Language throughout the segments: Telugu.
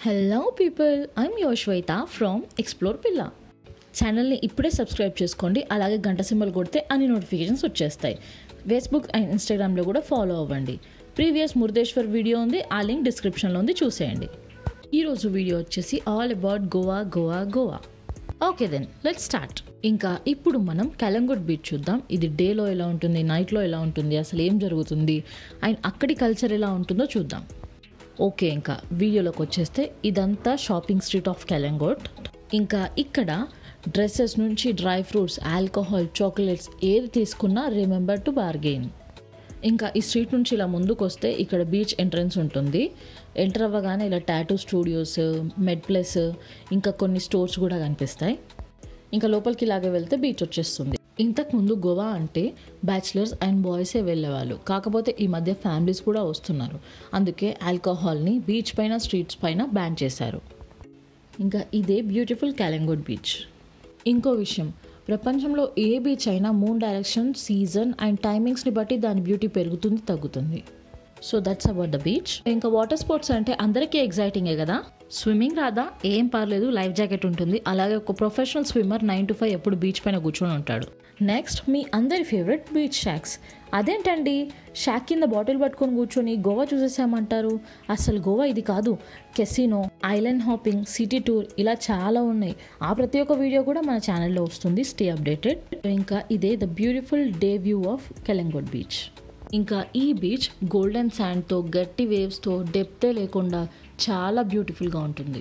Hello people I'm your Shweta from explore పిల్ల ఛానల్ని ఇప్పుడే సబ్స్క్రైబ్ చేసుకోండి అలాగే గంట సింబల్ కొడితే అన్ని నోటిఫికేషన్స్ వచ్చేస్తాయి ఫేస్బుక్ అండ్ ఇన్స్టాగ్రామ్లో కూడా ఫాలో అవ్వండి ప్రీవియస్ మురుదేశ్వర్ వీడియో ఉంది ఆ లింక్ డిస్క్రిప్షన్లో ఉంది చూసేయండి ఈరోజు వీడియో వచ్చేసి all about Goa Goa Goa okay then let start ఇంకా ఇప్పుడు మనం కలంగుట్ బీచ్ చూద్దాం ఇది డేలో ఎలా ఉంటుంది నైట్లో ఎలా ఉంటుంది అసలు ఏం జరుగుతుంది అండ్ అక్కడి కల్చర్ ఎలా ఉంటుందో చూద్దాం ఓకే ఇంకా వీడియోలోకి వచ్చేస్తే ఇదంతా షాపింగ్ స్ట్రీట్ ఆఫ్ కెలంగోట్ ఇంకా ఇక్కడ డ్రెస్సెస్ నుంచి డ్రై ఫ్రూట్స్ ఆల్కహాల్ చాక్లెట్స్ ఏది తీసుకున్నా రిమెంబర్ టు బార్గెయిన్ ఇంకా ఈ స్ట్రీట్ నుంచి ఇలా ముందుకు వస్తే ఇక్కడ బీచ్ ఎంట్రన్స్ ఉంటుంది ఎంటర్ అవ్వగానే ఇలా టాటూ స్టూడియోస్ మెడ్ ప్లస్ ఇంకా కొన్ని స్టోర్స్ కూడా కనిపిస్తాయి ఇంకా లోపలికి ఇలాగే వెళ్తే బీచ్ వచ్చేస్తుంది ఇంతకు ముందు గోవా అంటే బ్యాచిలర్స్ అండ్ బాయ్సే వెళ్ళేవాళ్ళు కాకపోతే ఈ మధ్య ఫ్యామిలీస్ కూడా వస్తున్నారు అందుకే ఆల్కహాల్ని బీచ్ పైన స్ట్రీట్స్ పైన బ్యాన్ చేశారు ఇంకా ఇదే బ్యూటిఫుల్ క్యాలంగోడ్ బీచ్ ఇంకో విషయం ప్రపంచంలో ఏ బీచ్ అయినా మూన్ డైరెక్షన్ సీజన్ అండ్ టైమింగ్స్ని బట్టి దాని బ్యూటీ పెరుగుతుంది తగ్గుతుంది so that's about the beach ఇంకా వాటర్ స్పోర్ట్స్ అంటే అందరికీ ఎగ్జైటింగే కదా స్విమ్మింగ్ రాదా ఏం పర్లేదు లైఫ్ జాకెట్ ఉంటుంది అలాగే ఒక professional swimmer nine to five ఎప్పుడు బీచ్ పైన కూర్చొని ఉంటాడు నెక్స్ట్ మీ అందరి ఫేవరెట్ బీచ్ షాక్స్ అదేంటండి షాక్ కింద బాటిల్ పట్టుకొని కూర్చొని గోవా చూసేసామంటారు అసలు గోవా ఇది కాదు casino island hopping city tour ఇలా చాలా ఉన్నాయి ఆ ప్రతి ఒక్క వీడియో కూడా మన ఛానల్లో వస్తుంది స్టే అప్డేటెడ్ ఇంకా ఇదే the beautiful day view of Calangute beach ఇంకా ఈ బీచ్ గోల్డెన్ శాండ్తో గట్టి వేవ్స్తో డెప్తే లేకుండా చాలా బ్యూటిఫుల్గా ఉంటుంది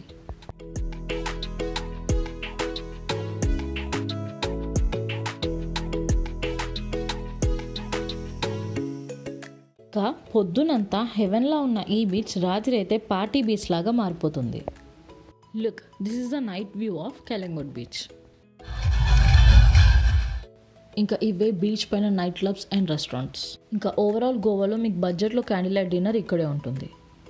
ఇంకా పొద్దునంతా హెవెన్లా ఉన్న ఈ బీచ్ రాత్రి అయితే పార్టీ బీచ్ లాగా మారిపోతుంది look this is the night view of Calangute beach ఇంకా ఇవే బీచ్ పైన నైట్ క్లబ్స్ అండ్ రెస్టారెంట్స్ ఇంకా ఓవరాల్ గోవాలో మీకు బడ్జెట్లో క్యాండిల్ లైట్ డిన్నర్ ఇక్కడే ఉంటుంది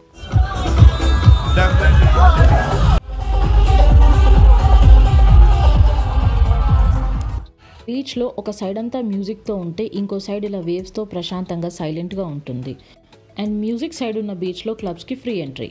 బీచ్లో ఒక సైడ్ అంతా మ్యూజిక్తో ఉంటే ఇంకో సైడ్ ఇలా వేవ్స్తో ప్రశాంతంగా సైలెంట్గా ఉంటుంది అండ్ మ్యూజిక్ సైడ్ ఉన్న బీచ్లో క్లబ్స్కి free entry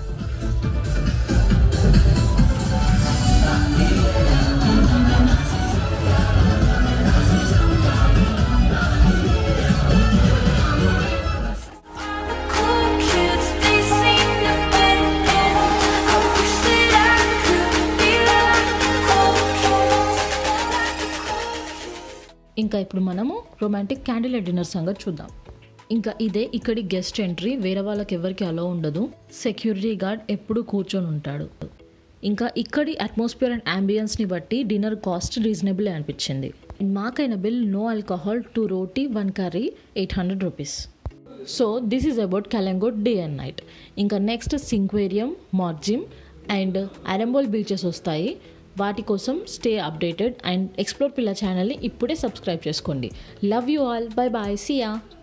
Cool kids, they seem to fit in. I wish that I could be like the cool kids, like the cool kids. ఇంకా ఇప్పుడు మనము రొమాంటిక్ క్యాండిల్ లైట్ డిన్నర్ సంగతి చూద్దాం ఇంకా ఇదే ఇక్కడి గెస్ట్ ఎంట్రీ వేరే వాళ్ళకి ఎవరికి అలో ఉండదు సెక్యూరిటీ గార్డ్ ఎప్పుడు కూర్చొని ఉంటాడు ఇంకా ఇక్కడి అట్మాస్ఫియర్ అండ్ అంబియన్స్ని బట్టి డిన్నర్ కాస్ట్ రీజనబుల్ అనిపించింది మాకైన bill no alcohol two roti one curry eight hundred rupees so this is about Calangute day and night ఇంకా next Sinquerim Morjim and Arambol beaches వస్తాయి వాటి కోసం స్టే అప్డేటెడ్ అండ్ ఎక్స్ప్లోర్ పిల్ల ఛానల్ని ఇప్పుడే సబ్స్క్రైబ్ చేసుకోండి love you all bye bye chia